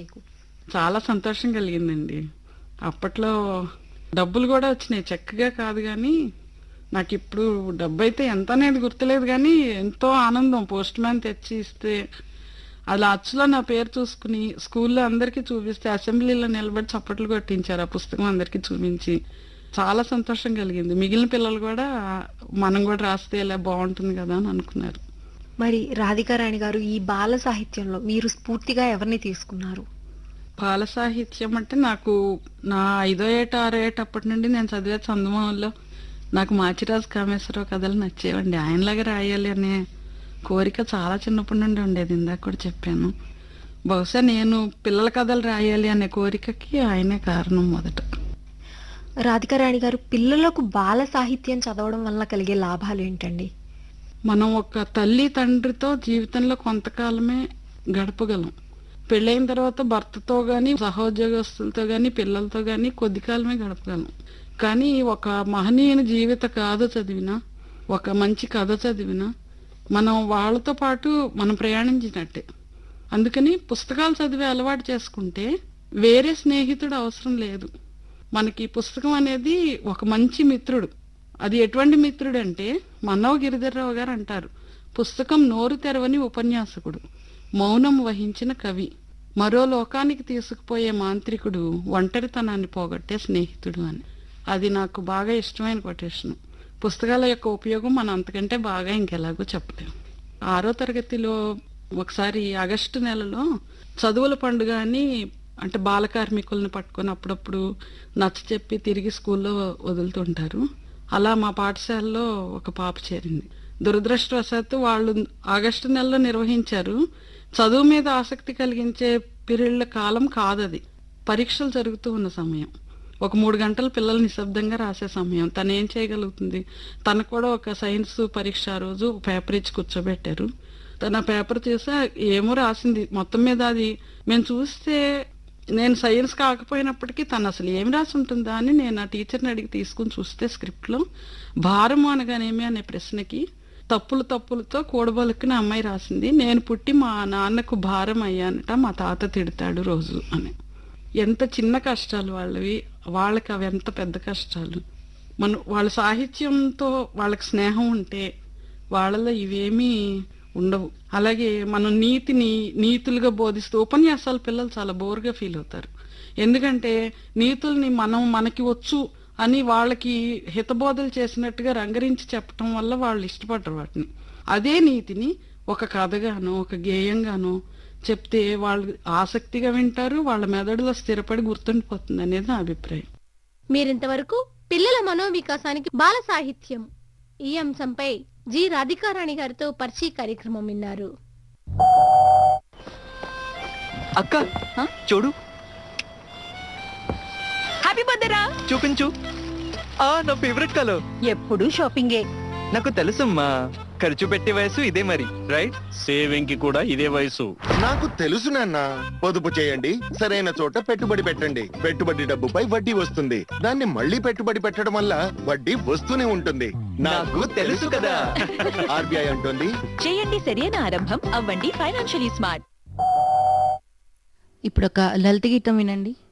మీకు చాలా సంతోషం కలిగిందండి అప్పట్లో డబ్బులు కూడా వచ్చినాయి చక్కగా కాదు కానీ నాకు ఇప్పుడు డబ్బు అయితే ఎంత అనేది గుర్తులేదు కానీ ఎంతో ఆనందం పోస్ట్ మ్యాన్ తెచ్చి ఇస్తే అలా అచ్చులో నా పేరు చూసుకుని స్కూల్లో అందరికీ చూపిస్తే అసెంబ్లీలో నిలబడి చప్పట్లు కొట్టించారు ఆ పుస్తకం అందరికీ చూపించి చాలా సంతోషం కలిగింది మిగిలిన పిల్లలు కూడా మనం కూడా రాస్తే ఇలా బాగుంటుంది కదా అని అనుకున్నారు మరి రాధికారాణి గారు ఈ బాల సాహిత్యంలో మీరు స్ఫూర్తిగా ఎవరిని తీసుకున్నారు బాల సాహిత్యం అంటే నాకు నా ఐదో ఏట ఆరో ఏట అప్పటి నుండి నేను చదివే చందమామలో నాకు మాచిరాజు కామేశ్వరరావు కథలు నచ్చేవండి ఆయనలాగా రాయాలి అనే కోరిక చాలా చిన్నప్పటి నుండి ఉండేది ఇందాక కూడా చెప్పాను బహుశా నేను పిల్లల కథలు రాయాలి అనే కోరికకి ఆయనే కారణం మొదట రాధికారాణి గారు పిల్లలకు బాల సాహిత్యం చదవడం వల్ల కలిగే లాభాలు ఏంటండి మనం ఒక తల్లి తండ్రితో జీవితంలో కొంతకాలమే గడపగలం పెళ్ళైన తర్వాత భర్తతో గాని సహోద్యోగస్తులతో గాని పిల్లలతో గాని కొద్ది కాలమే గడపగలం కానీ ఒక మహనీయుని జీవిత కథ చదివినా ఒక మంచి కథ చదివినా మనం వాళ్ళతో పాటు మనం ప్రయాణించినట్టే అందుకని పుస్తకాలు చదివే అలవాటు చేసుకుంటే వేరే స్నేహితుడు అవసరం లేదు మనకి పుస్తకం అనేది ఒక మంచి మిత్రుడు అది ఎటువంటి మిత్రుడు అంటే మన్నవ గిరిధర్రావు గారు అంటారు పుస్తకం నోరు తెరవని ఉపన్యాసకుడు మౌనం వహించిన కవి మరో లోకానికి తీసుకుపోయే మాంత్రికుడు ఒంటరితనాన్ని పోగొట్టే స్నేహితుడు అని అది నాకు బాగా ఇష్టమైన కొటేషన్ పుస్తకాల యొక్క ఉపయోగం మనం అంతకంటే బాగా ఇంకెలాగో చెప్పలేం ఆరో తరగతిలో ఒకసారి ఆగస్టు నెలలో చదువుల పండుగ అని అంటే బాల కార్మికులను పట్టుకొని అప్పుడప్పుడు నచ్చ చెప్పి తిరిగి స్కూల్లో వదులుతుంటారు అలా మా పాఠశాలలో ఒక పాప చేరింది దురదృష్టవశాత్తు వాళ్ళు ఆగస్టు నెలలో నిర్వహించారు చదువు మీద ఆసక్తి కలిగించే పీరియడ్ల కాలం కాదది పరీక్షలు జరుగుతూ ఉన్న సమయం ఒక మూడు గంటలు పిల్లలు నిశ్శబ్దంగా రాసే సమయం తను ఏం చేయగలుగుతుంది తనకు కూడా ఒక సైన్స్ పరీక్ష ఆ రోజు పేపర్ ఇచ్చి కూర్చోబెట్టారు తన పేపర్ చూసా ఏమో రాసింది మొత్తం మీద అది మేము చూస్తే నేను సైన్స్ కాకపోయినప్పటికీ తను అసలు ఏం రాసి ఉంటుందా అని నేను ఆ టీచర్ని అడిగి తీసుకుని చూస్తే స్క్రిప్ట్లో భారము అనగానేమి అనే ప్రశ్నకి తప్పులు తప్పులతో కూడబలుక్కుని అమ్మాయి రాసింది నేను పుట్టి మా నాన్నకు భారం అయ్యానట మా తాత తిడతాడు రోజు అని ఎంత చిన్న కష్టాలు వాళ్ళవి వాళ్ళకి అవి ఎంత పెద్ద కష్టాలు మన వాళ్ళ సాహిత్యంతో వాళ్ళకి స్నేహం ఉంటే వాళ్ళలో ఇవేమీ ఉండవు అలాగే మనం నీతిని నీతులుగా బోధిస్తూ ఉపన్యాసాలు పిల్లలు చాలా బోర్గా ఫీల్ అవుతారు ఎందుకంటే నీతుల్ని మనం మనకి వచ్చు అని వాళ్ళకి హితబోధలు చేసినట్టుగా రంగరించి చెప్పటం వల్ల వాళ్ళు ఇష్టపడరు వాటిని అదే నీతిని ఒక కథగానో ఒక గేయంగానో చెప్తే వాళ్ళు ఆసక్తిగా వింటారు వాళ్ళ మెదడులో స్థిరపడి గుర్తుండిపోతుంది అనేది నా అభిప్రాయం మీరింతవరకు పిల్లల మనోవికాసానికి బాల సాహిత్యం ఈ అంశంపై జి రాధికారాణి గారితో పరిచయ కార్యక్రమం విన్నారు అక్క చూడు హ్యాపీ బర్త్డే రా చూపించు ఆ నా ఫేవరెట్ కలర్ ఎప్పుడు షాపింగే నాకు తెలుసమ్మా ఖర్చు పెట్టే వయసు ఇదే మరి రైట్ సేవింగ్ కి కూడా ఇదే వయసు నాకు తెలుసు నాన్న పొదుపు చేయండి సరైన చోట పెట్టుబడి పెట్టండి పెట్టుబడి డబ్బుపై వడ్డీ వస్తుంది దాన్ని మళ్ళీ పెట్టుబడి పెట్టడం వల్ల వడ్డీ వస్తూనే ఉంటుంది నాకు తెలుసు కదా ఆర్బీఐ అంటుంది చేయండి సరైన ఆరంభం అవ్వండి ఫైనాన్షియలీ స్మార్ట్ ఇప్పుడు ఒక లలిత గీతం వినండి